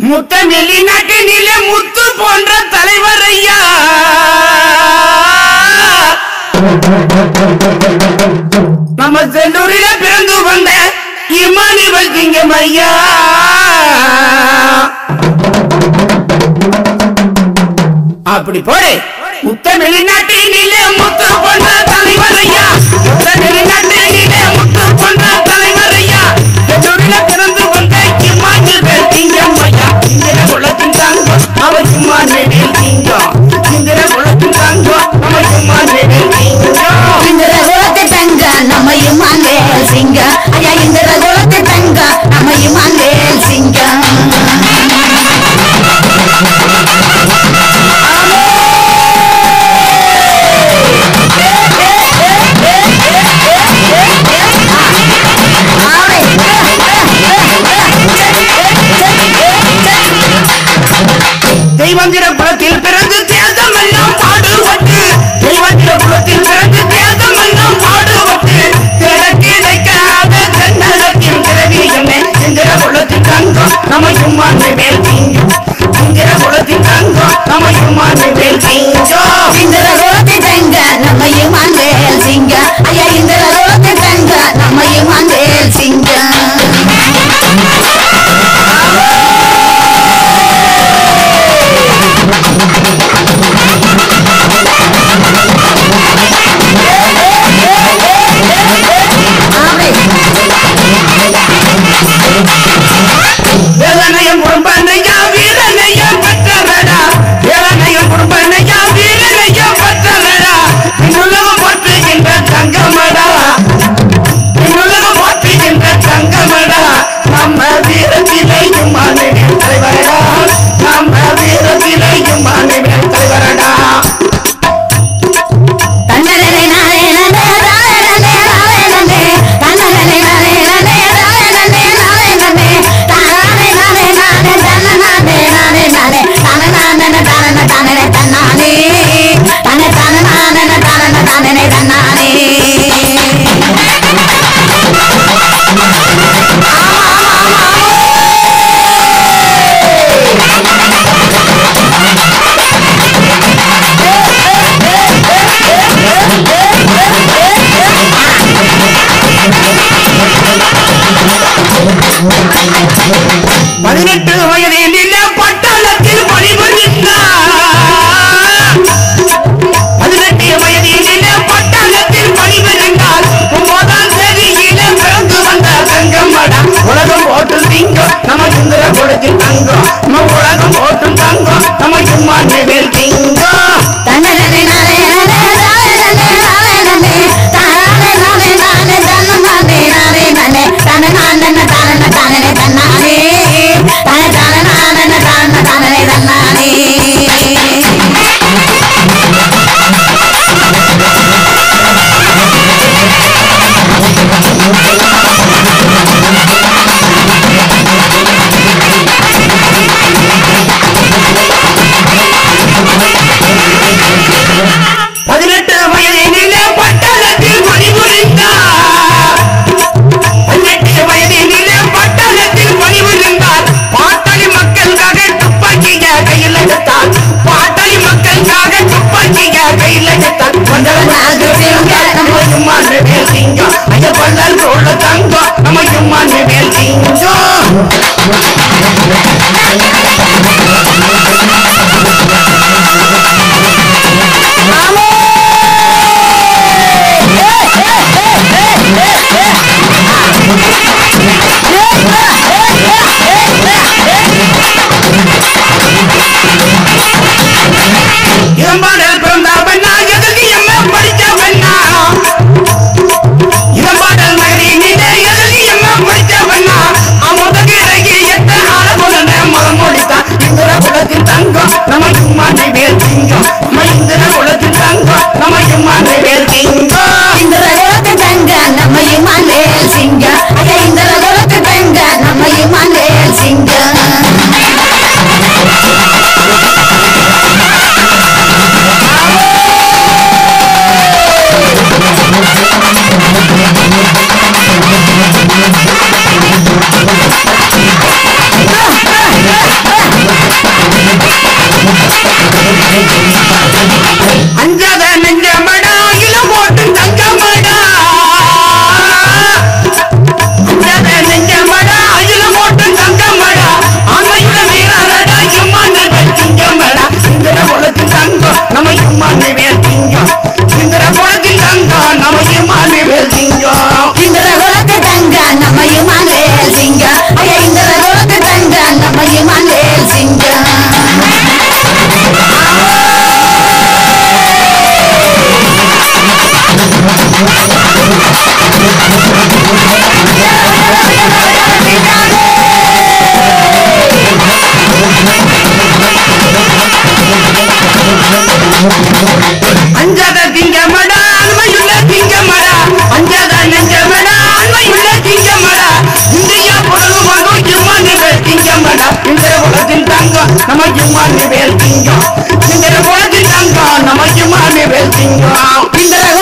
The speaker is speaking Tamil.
முத்த வெளிநாட்டினிலே முத்து போன்ற தலைவர் ஐயா நம்ம செல்லூரில பிறந்து வந்த இமானிவல் சிங்கம் ஐயா அப்படி போடு முத்த வெளிநாட்டினிலே முத்து போன்ற தலைவர் ஐயா முத்த வெளிநாட்டினிலே முத்து போன்ற தலைவர் ஐயா செல்லூரில பிறந்து வந்த இமானிவல் சிங்கம் ஐயா இந்திர குலத்தின் தங்கம் அவர் இமானிவல் சிங்கம் இந்திர குலத்தின் தங்கம் அவர் இமானிவல் சிங்கம் இந்திர குலத்து தங்க நம்ம இமானுவேல் சிங்க ஐயா இந்திர குலத்து தங்க நம்ம இமானுவேல் சிங்க தெய்வந்திர குலத்தில் பிறந்து தேசம் எல்லாம் பாடுபட்டு தெய்வந்திர குலத்தில் பிறந்து தேசம் எல்லாம் பாடுபட்டு கிழக்கு இணைக்காத தென்னகத்தின் திரவியமே இந்திர குலத்தின் தங்கம் நம்ம சும்மாண்டு மேல் திங்கம் இந்திர குலத்தின் தங்கம் நம்ம சும்மாண்டு மேல் திங்கம் இந்திர குலத்து தங்க நம்ம இமானுவேல் சிங்க ஐயா இந்திர குலத்து தங்க நம்ம இமானுவேல் சிங்க வேதனையும் குடும்பனையா வீரனையா பெற்றவடா வேதனையும் குடும்பனையா வீரனையா பெற்றவடா இன்னுலகம் போற்றுகின்ற தங்கமடா இன்னுலகம் போற்றுகின்ற தங்கமடா நம்ம வீரத்திலேயும் மாணவியர் தலைவரடா நம்ம வீரத்திலேயும் மாணவியர் தலைவரடா தன்னரனே நானே நானே நானே நானே தன்னரனே நானே நானே நானே நானே நானே தானே நானே நானே தன்ன நானே நானே நானே தான நானே தான தானே தன்னானே தானே தான நானே தான தானே தன்னானே பதினெட்டு வயதில் பட்டாளத்தில் பணிபுரிந்தார் பதினெட்டு வயதில் பட்டாளத்தில் பணிபுரிந்தால் ஒன்பதாம் தேதியில பிறந்து வந்த தங்கம்மடா உலகம் போட்டும் திங்கம் நம்ம சுந்தர கொடுத்தில் தங்கம் நம்ம உலகம் போட்டும் தங்கம் நம்ம சும்மா மேல் திங்கம் தன்னரனே நானே நானே நானே நானே தானே நானே நானே தன்ன நானே நானே நானே தான நானே தான தானே தன்னானே தான தான நானே தான தானே தன்னானே ஆ குலத்தின் தங்கம் நம்ம இம்மானி வேல் சிங்கம் இந்திர குலத்தின் தங்கம் நம்ம இம்மானி வேல் சிங்கம் இந்திர